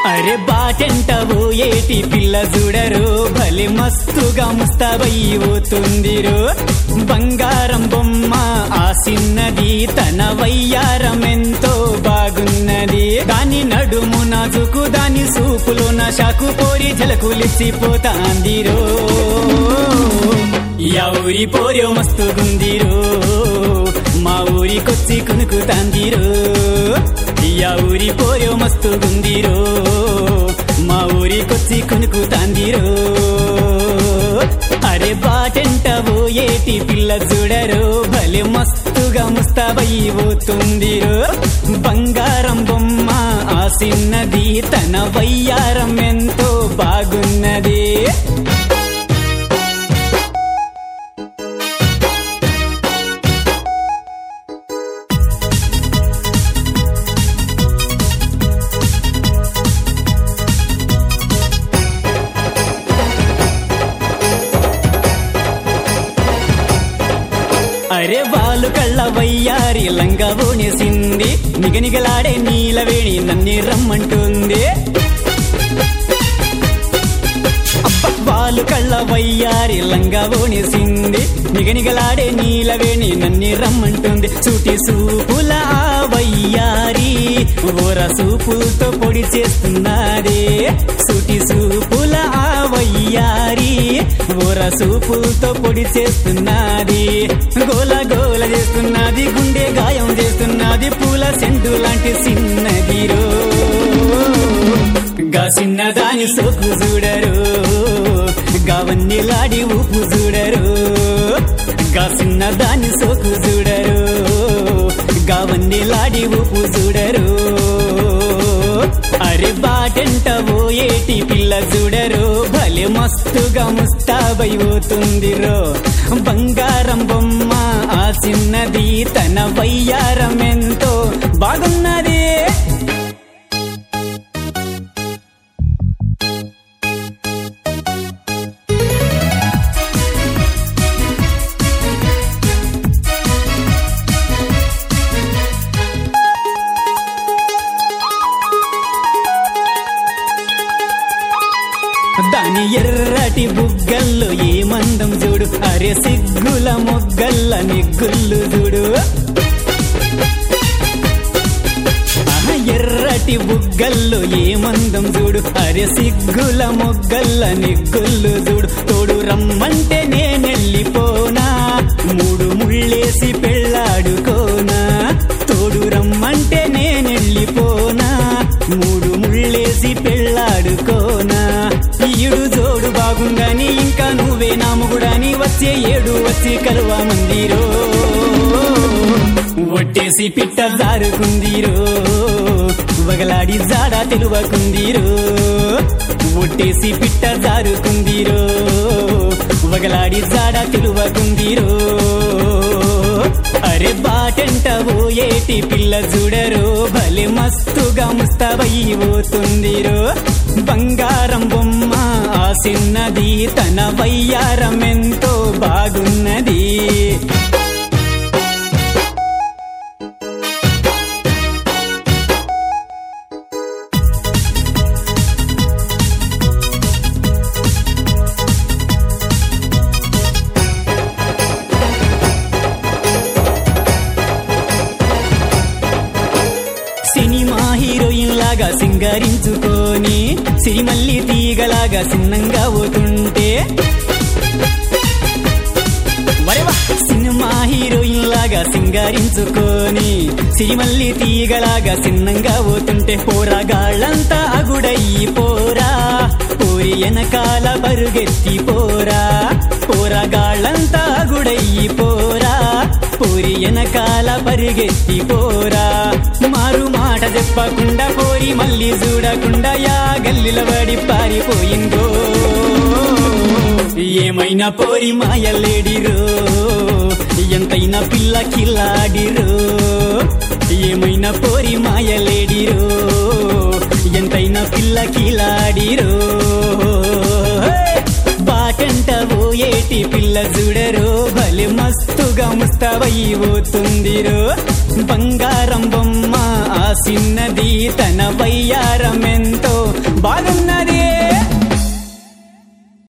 అరే బాటెంటవో ఏటి పిల్ల చూడరు భలే మస్తుగా ముస్తాబయ్యిపోతుందిరు బంగారం బొమ్మ ఆ సిన్నది తన వయ్యారం ఎంతో బాగున్నది దాని నడుము నాజుకు దాని సూపులో నా షాకు పోరి జలకులిసిపోతాందిరో యా ఊరి పోరో మస్తుగుందిరో మా ఊరికొచ్చి కునుకుతాందిరో యా ఊరి పోరో మస్తుగుందిరో మా ఊరికొచ్చి కునుకుతాందిరో అరే బాటెంటవో ఏటి పిల్ల చూడరు భలే మస్తుగా ముస్తాబయ్యిపోతుందిరో బంగారం బొమ్మ ఆ సిన్నది తన వయ్యారం ఎంతో బాగున్నది అరే వాళ్ళు కళ్ళ వయ్యారి లంగా ఓనేసింది నిగనిగలాడే నీలవేణి నన్ను రమ్మంటుంది అబ్బ, వాళ్ళు కళ్ళ వయ్యారి లంగా ఓనేసింది నిగనిగలాడే నీలవేణి నన్ను రమ్మంటుంది చూటి సూపుల ఆ వయ్యారి ఓర సూపులతో పొడి చేస్తున్నదే సుటి సూపుల ఆ వయ్యారి ఓర సూపులతో పొడి చేస్తున్నది గోల గోల చేస్తున్నది గుండె గాయం చేస్తున్నది పూల సెంటు లాంటి చిన్నదిరో గా చిన్నదాని సోకు చూడరు గావన్నీ లాడి ఊపు చూడరు గా చిన్నదాని సోకు చూడరు గావన్నీ లాడి ఊపు చూడరు అరే బాటెంటవో ఏటి పిల్ల చూడరు భలే మస్తుగా ముస్తాబైపోతుందిరో బంగారం బొమ్మ ఆ చిన్నది తన వయ్యారం ఎంతో బాగున్నది దాని ఎర్రటి బుగ్గల్లో ఏ మందం చూడు అరే సిగ్గుల మొగ్గల్ల నిగ్గుళ్ళు చూడు ఆహా, ఎర్రటి బుగ్గల్లో ఏ మందం చూడు అరే సిగ్గుల మొగ్గల్ల నిగ్గుళ్ళు చూడు తోడు రమ్మంటే నేనెళ్ళిపోనా మూడు ముళ్ళేసి పెళ్ళాడుకోనా తోడు రమ్మంటే నేనెళ్ళిపోనా మూడు ముళ్ళేసి పెళ్ళాడుకోనా ఈడు జోడు బాగుందని ఇంకా నువ్వే నామగుడని వచ్చే ఏడు వచ్చి కలువ మందిరో ఒట్టేసి పిట్ట జారుకుందిరో వగలాడి జాడ తెలువకుందిరో ఒట్టేసి పిట్ట జారుకుందిరో వగలాడి జాడ తెలువకుందిరో అరే బాటంటవో ఏటి పిల్ల చూడరు భలే మస్తుగా ముస్తాబయ్యిపోతుందిరో బంగారం బొమ్మ ఆ చిన్నది తన వయ్యారం ఎంతో బాగున్నది సినిమా హీరోయిన్ లాగా సింగరించుకొని సిరిమల్లి తీగలాగా సిన్నంగా పోతుంటే వరెవా సినిమా హీరోయిన్ లాగా సింగారించుకొని సిరిమల్లి తీగలాగా సిన్నంగా పోతుంటే పోరాగాళ్ళంతా అగుడయ్యి పోరా పోరి వెనకాల పరుగెత్తి పోరా పోరాగాళ్ళంతా అగుడయ్యి పోరా పోరి వెనకాల పరిగెత్తి పోరా మారు మాట చెప్పకుండా పోరి మళ్ళీ చూడకుండా యా గల్లిల పడి పారిపోయిందో ఏమైనా పోరి మాయలేడిరో ఎంతైనా పిల్ల కిల్లాడిరో ఏమైనా పోరి మాయలేడిరో ఎంతైనా పిల్ల కిలాడిరో బాటంటవో ఏటి పిల్ల చూడరో భలే భలే మస్తుగా ముస్తావయి పోతుందిరో బంగారం బొమ్మ ఆ చిన్నది తన వయ్యారమెంతో బాగున్నదే